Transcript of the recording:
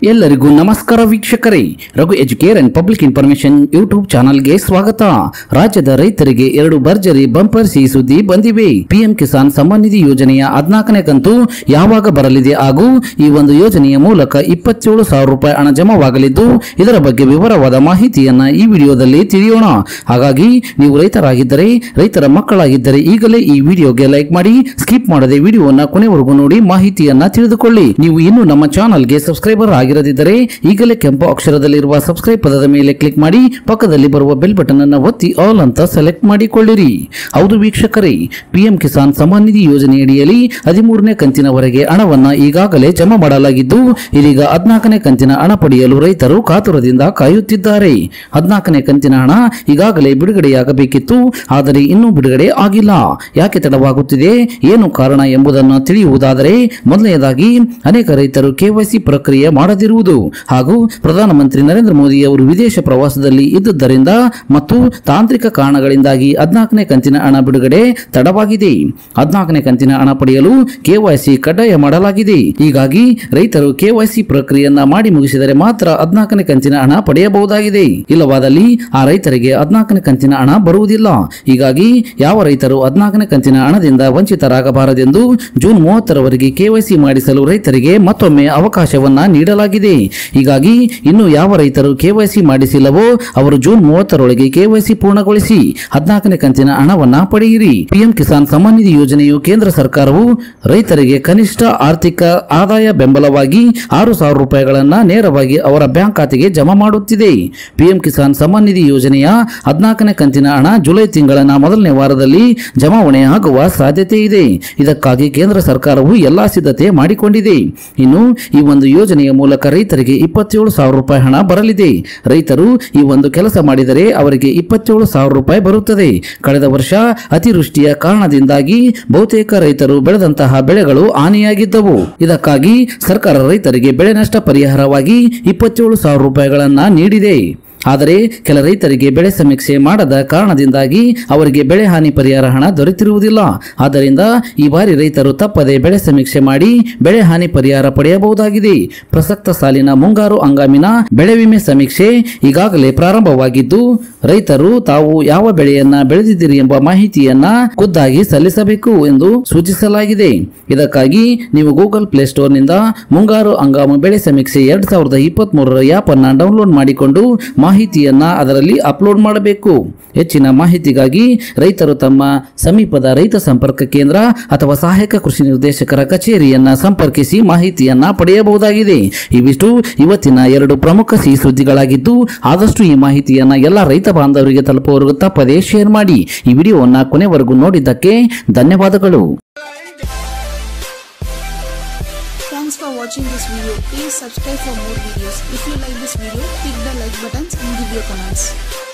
ಎಲ್ಲರಿಗೂ ನಮಸ್ಕಾರ ವೀಕ್ಷಕರೇ Raghu Educare and public information YouTube ಚಾನಲ್ಗೆ ಸ್ವಾಗತ ರಾಜ್ಯದ ರೈತರಿಗೆ ಎರಡು ಭರ್ಜರಿ ಬಂಪರ್ ಸಿಹಿ ಸುದ್ದಿ ಬಂದಿವೆ ಪಿಎಂ ಕಿಸಾನ್ ಸಮ್ಮಾನ್ ನಿಧಿ ಯೋಜನೆಯ ಹದಿನಾಲ್ಕನೇ ಕಂತು ಯಾವಾಗ ಬರಲಿದೆ ಹಾಗೂ ಈ ಒಂದು ಯೋಜನೆಯ ಮೂಲಕ ಇಪ್ಪತ್ತೇಳು ಸಾವಿರ ರೂಪಾಯಿ ಹಣ ಜಮಾವಾಗಲಿದ್ದು ಇದರ ಬಗ್ಗೆ ವಿವರವಾದ ಮಾಹಿತಿಯನ್ನ ಈ ವಿಡಿಯೋದಲ್ಲಿ ತಿಳಿಯೋಣ ಹಾಗಾಗಿ ನೀವು ರೈತರಾಗಿದ್ದರೆ ರೈತರ ಮಕ್ಕಳಾಗಿದ್ದರೆ ಈಗಲೇ ಈ ವಿಡಿಯೋಗೆ ಲೈಕ್ ಮಾಡಿ ಸ್ಕಿಪ್ ಮಾಡದೆ ವಿಡಿಯೋನ ಕೊನೆವರೆಗೂ ನೋಡಿ ಮಾಹಿತಿಯನ್ನ ತಿಳಿದುಕೊಳ್ಳಿ ನೀವು ಇನ್ನು ನಮ್ಮ ಚಾನಲ್ಗೆ ಸಬ್ಸ್ಕ್ರೈಬರ್ ಆಗಿರದಿದ್ದರೆ ಈಗಲೇ ಕೆಂಪು ಅಕ್ಷರದಲ್ಲಿರುವ ಸಬ್ಸ್ಕ್ರೈಬ್ ಪದದ ಮೇಲೆ ಕ್ಲಿಕ್ ಮಾಡಿ ಪಕ್ಕದಲ್ಲಿ ಬರುವ ಬೆಲ್ ಬಟನ್ ಅನ್ನು ಒತ್ತಿ ಆಲ್ ಅಂತ ಸೆಲೆಕ್ಟ್ ಮಾಡಿಕೊಳ್ಳಿರಿ ಹೌದು ವೀಕ್ಷಕರೇ ಪಿಎಂ ಕಿಸಾನ್ ಸಮ್ಮಾನ್ ನಿಧಿ ಯೋಜನೆಯಡಿಯಲ್ಲಿ ಹದಿಮೂರನೇ ಕಂತಿನವರೆಗೆ ಹಣವನ್ನ ಈಗಾಗಲೇ ಜಮಾ ಮಾಡಲಾಗಿದ್ದು ಇದೀಗ ಹದಿನಾಲ್ಕನೇ ಕಂತಿನ ಹಣ ಪಡೆಯಲು ರೈತರು ಕಾತುರದಿಂದ ಕಾಯುತ್ತಿದ್ದಾರೆ ಹದಿನಾಲ್ಕನೇ ಕಂತಿನ ಹಣ ಈಗಾಗಲೇ ಬಿಡುಗಡೆಯಾಗಬೇಕಿತ್ತು ಆದರೆ ಇನ್ನೂ ಬಿಡುಗಡೆ ಆಗಿಲ್ಲ ಯಾಕೆ ತಡವಾಗುತ್ತಿದೆ ಏನು ಕಾರಣ ಎಂಬುದನ್ನು ತಿಳಿಯುವುದಾದರೆ ಮೊದಲನೆಯದಾಗಿ ಅನೇಕ ರೈತರು ಕೆವೈಸಿ ಪ್ರಕ್ರಿಯೆ ಮಾಡದಿರುವುದು ಹಾಗೂ ಪ್ರಧಾನಮಂತ್ರಿ ನರೇಂದ್ರ ಮೋದಿ ಅವರು ವಿದೇಶ ಪ್ರವಾಸದಲ್ಲಿ ಇದ್ದುದರಿಂದ ಮತ್ತು ತಾಂತ್ರಿಕ ಕಾರಣಗಳಿಂದಾಗಿ ಹದಿನಾಲ್ಕನೇ ಕಂತಿನ ಹಣ ಬಿಡುಗಡೆ ತಡವಾಗಿದೆ ಹದಿನಾಲ್ಕನೇ ಕಂತಿನ ಹಣ ಪಡೆಯಲು ಕೆವೈಸಿ ಕಡ್ಡಾಯ ಮಾಡಲಾಗಿದೆ ಹೀಗಾಗಿ ರೈತರು ಕೆವೈಸಿ ಪ್ರಕ್ರಿಯೆಯನ್ನ ಮಾಡಿ ಮುಗಿಸಿದರೆ ಮಾತ್ರ ಹದಿನಾಲ್ಕನೇ ಕಂತಿನ ಹಣ ಪಡೆಯಬಹುದಾಗಿದೆ ಇಲ್ಲವಾದಲ್ಲಿ ಆ ರೈತರಿಗೆ ಹದಿನಾಲ್ಕನೇ ಕಂತಿನ ಹಣ ಬರುವುದಿಲ್ಲ ಹೀಗಾಗಿ ಯಾವ ರೈತರು ಹದಿನಾಲ್ಕನೇ ಕಂತಿನ ಹಣದಿಂದ ವಂಚಿತರಾಗಬಾರದೆಂದು ಜೂನ್ ಮೂವತ್ತರವರೆಗೆ ಕೆವೈಸಿ ಮಾಡಿಸಲು ರೈತರಿಗೆ ಮತ್ತೊಮ್ಮೆ ಅವಕಾಶವನ್ನ ನೀಡಲಾಗಿದೆ ಹೀಗಾಗಿ ಇನ್ನು ಯಾವ ರೈತರು ಕೆವೈಸಿ ಮಾಡಿಸಿಲ್ಲವೋ ಅವರು ಜೂನ್ ಮೂವತ್ತರೊಳಗೆ ಕೆವೈಸಿ ಪೂರ್ಣಗೊಳಿಸಿ ಹದಿನಾಲ್ಕನೇ ಕಂತಿನ ಹಣವನ್ನ ಪಡೆಯಿರಿ ಪಿಎಂ ಕಿಸಾನ್ ಸಮ್ಮಾನ್ ನಿಧಿ ಯೋಜನೆಯು ಕೇಂದ್ರ ಸರ್ಕಾರವು ರೈತರಿಗೆ ಕನಿಷ್ಠ ಆರ್ಥಿಕ ಆದಾಯ ಬೆಂಬಲವಾಗಿ ಆರು ಸಾವಿರ ರೂಪಾಯಿಗಳನ್ನ ನೇರವಾಗಿ ಅವರ ಬ್ಯಾಂಕ್ ಖಾತೆಗೆ ಜಮಾ ಮಾಡುತ್ತಿದೆ ಪಿಎಂ ಕಿಸಾನ್ ಸಮ್ಮಾನ್ ನಿಧಿ ಯೋಜನೆಯ ಹದಿನಾಲ್ಕನೇ ಕಂತಿನ ಹಣ ಜುಲೈ ತಿಂಗಳನ ಮೊದಲನೇ ವಾರದಲ್ಲಿ ಜಮಾವಣೆ ಆಗುವ ಸಾಧ್ಯತೆ ಇದೆ ಇದಕ್ಕಾಗಿ ಕೇಂದ್ರ ಸರ್ಕಾರವು ಎಲ್ಲಾ ಸಿದ್ಧತೆ ಮಾಡಿಕೊಂಡಿದೆ ಇನ್ನು ಈ ಒಂದು ಯೋಜನೆಯ ಮೂಲಕ ರೈತರಿಗೆ ಇಪ್ಪತ್ತೇಳು ಸಾವಿರ ರೂಪಾಯಿ ಹಣ ಬರಲಿದೆ ರೈತರು ಈ ಒಂದು ಕೆಲಸ ಮಾಡಿದರೆ ಅವರಿಗೆ ಇಪ್ಪತ್ತೇಳು ಸಾವಿರ ರೂಪಾಯಿ ಬರುತ್ತದೆ ಕಳೆದ ವರ್ಷ ಅತಿವೃಷ್ಟಿಯ ಕಾರಣದಿಂದಾಗಿ ಬಹುತೇಕ ರೈತರು ಬೆಳೆದಂತಹ ಬೆಳೆಗಳು ಹಾನಿಯಾಗಿದ್ದವು ಇದಕ್ಕಾಗಿ ಸರ್ಕಾರ ರೈತರಿಗೆ ಬೆಳೆ ನಷ್ಟ ಪರಿಹಾರವಾಗಿ ಇಪ್ಪತ್ತೇಳು ಸಾವಿರ ರೂಪಾಯಿಗಳನ್ನ ನೀಡಿದೆ ಆದರೆ ಕೆಲ ರೈತರಿಗೆ ಬೆಳೆ ಸಮೀಕ್ಷೆ ಮಾಡದ ಕಾರಣದಿಂದಾಗಿ ಅವರಿಗೆ ಬೆಳೆ ಹಾನಿ ಪರಿಹಾರ ಹಣ ದೊರೆತಿರುವುದಿಲ್ಲ ಆದ್ದರಿಂದ ಈ ಬಾರಿ ರೈತರು ತಪ್ಪದೆ ಬೆಳೆ ಸಮೀಕ್ಷೆ ಮಾಡಿ ಬೆಳೆ ಹಾನಿ ಪರಿಹಾರ ಪಡೆಯಬಹುದಾಗಿದೆ ಪ್ರಸಕ್ತ ಸಾಲಿನ ಮುಂಗಾರು ಹಂಗಾಮಿನ ಬೆಳೆ ವಿಮೆ ಸಮೀಕ್ಷೆ ಈಗಾಗಲೇ ಪ್ರಾರಂಭವಾಗಿದ್ದು ರೈತರು ತಾವು ಯಾವ ಬೆಳೆಯನ್ನ ಬೆಳೆದಿದ್ದೀರಿ ಎಂಬ ಮಾಹಿತಿಯನ್ನ ಖುದ್ದಾಗಿ ಸಲ್ಲಿಸಬೇಕು ಎಂದು ಸೂಚಿಸಲಾಗಿದೆ ಇದಕ್ಕಾಗಿ ನೀವು ಗೂಗಲ್ ಪ್ಲೇಸ್ಟೋರ್ನಿಂದ ಮುಂಗಾರು ಹಂಗಾಮು ಬೆಳೆ ಸಮೀಕ್ಷೆ ಎರಡ್ ಸಾವಿರದ ಇಪ್ಪತ್ತ್ ಮೂರರ ಆ್ಯಪ್ ಅನ್ನ ಡೌನ್ಲೋಡ್ ಮಾಡಿಕೊಂಡು ಮಾಹಿತಿಯನ್ನ ಅದರಲ್ಲಿ ಅಪ್ಲೋಡ್ ಮಾಡಬೇಕು ಹೆಚ್ಚಿನ ಮಾಹಿತಿಗಾಗಿ ರೈತರು ತಮ್ಮ ಸಮೀಪದ ರೈತ ಸಂಪರ್ಕ ಕೇಂದ್ರ ಅಥವಾ ಸಹಾಯಕ ಕೃಷಿ ನಿರ್ದೇಶಕರ ಕಚೇರಿಯನ್ನ ಸಂಪರ್ಕಿಸಿ ಮಾಹಿತಿಯನ್ನ ಪಡೆಯಬಹುದಾಗಿದೆ ಇವಿಷ್ಟು ಇವತ್ತಿನ ಎರಡು ಪ್ರಮುಖ ಸಿಹಿ ಸುದ್ದಿಗಳಾಗಿದ್ದು ಆದಷ್ಟು ಈ ಮಾಹಿತಿಯನ್ನ ಎಲ್ಲ ರೈತ ಬಾಂಧವರಿಗೆ ತಲುಪುವವರೆಗೂ ತಪ್ಪದೇ ಶೇರ್ ಮಾಡಿ ಈ ವಿಡಿಯೋವನ್ನ ಕೊನೆವರೆಗೂ ನೋಡಿದ್ದಕ್ಕೆ ಧನ್ಯವಾದಗಳು Thanks for watching this video. Please subscribe for more videos. If you like this video, click the like buttons and give your comments.